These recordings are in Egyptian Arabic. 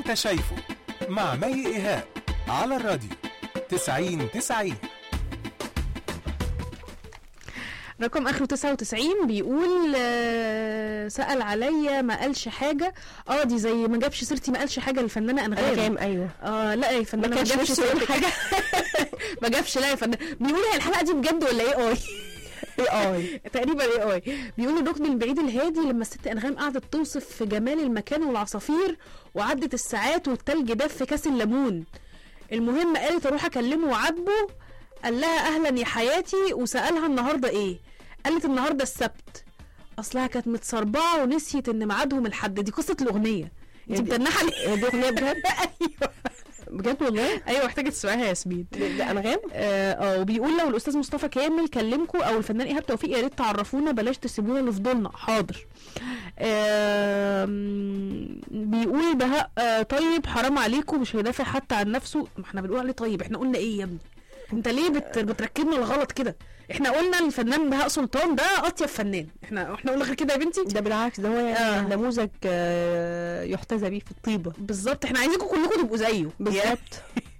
انت شايفه مع مي ايهاب على الراديو 90 90 رقم اخره 99 بيقول آه، سأل عليا ما قالش حاجة اه دي زي ما جابش سيرتي ما قالش حاجة للفنانة انغام انغام ايوه اه لا يا فنانة ما كانش جابش نفسه يقول سيرتك حاجة. ما جابش لا يا فنان بيقول هي الحلقة دي بجد ولا ايه اي اي تقريبا ايه اي بيقول الركن البعيد الهادي لما الست انغام قعدت توصف في جمال المكان والعصافير وعدت الساعات والتلج داب في كاس الليمون المهم قالت اروح اكلمه وعاتبه قال لها اهلا يا حياتي وسالها النهارده ايه قالت النهارده السبت اصلها كانت متسربعه ونسيت ان ميعادهم الحد دي قصه الاغنيه انت دي- متنحه ليه هي دي اغنيه بجد ايوه بجد والله ايوه محتاجه تسمعيها يا ياسمين ده ده انغام اه آه، وبيقول لو الاستاذ مصطفى كامل كلمكم او الفنان ايهاب توفيق يا ريت تعرفونا بلاش تسيبونا لفضولنا حاضر آم، بيقول بهاء آه، طيب حرام عليكم مش هيدافع حتى عن نفسه ما احنا بنقول عليه طيب احنا قلنا ايه يا ابني انت ليه بت... بتركبنا الغلط كده احنا قلنا الفنان بهاء سلطان ده اطيب فنان احنا احنا قلنا غير كده يا بنتي ده بالعكس ده هو آه. يعني نموذج آه، يحتذى بيه في الطيبه بالظبط احنا عايزينكم كلكم تبقوا زيه بالظبط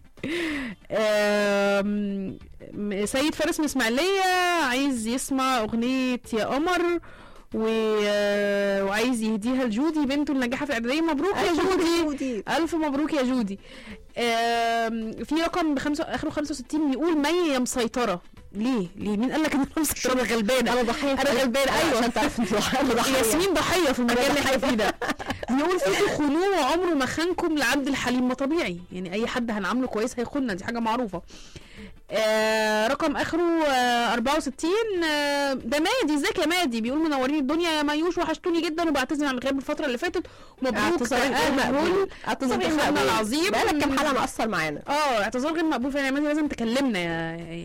آم، م- سيد فارس من اسماعيليه عايز يسمع اغنيه يا قمر و... آه، وعايز يهديها لجودي بنته الناجحه في الاعداديه مبروك يا جودي جودي الف مبروك يا جودي آم، في رقم بخمسة اخره 65 بيقول مي يا مسيطره ليه ليه مين قال لك ان انا مسيطره انا غلبانه انا ضحيه انا غلبانه ايوه عشان تعرف انت ضحيه أنا ضحيه ياسمين ضحيه في المكان اللي احنا فيه ده بيقول فيكم خنوع وعمره ما خانكم لعبد الحليم ما طبيعي يعني اي حد هنعامله كويس هيخوننا دي حاجه معروفه آه رقم اخره آه 64 آه ده مادي ازيك يا مادي بيقول منورين الدنيا يا مايوش وحشتوني جدا وبعتذر عن الغياب الفتره اللي فاتت ومبروك اعتذار غير مقبول اعتذار غير صاحبنا مقبول العظيم بقالك كام حلقه مقصر معانا اه اعتذار غير مقبول فعلا يا مادي لازم تكلمنا يا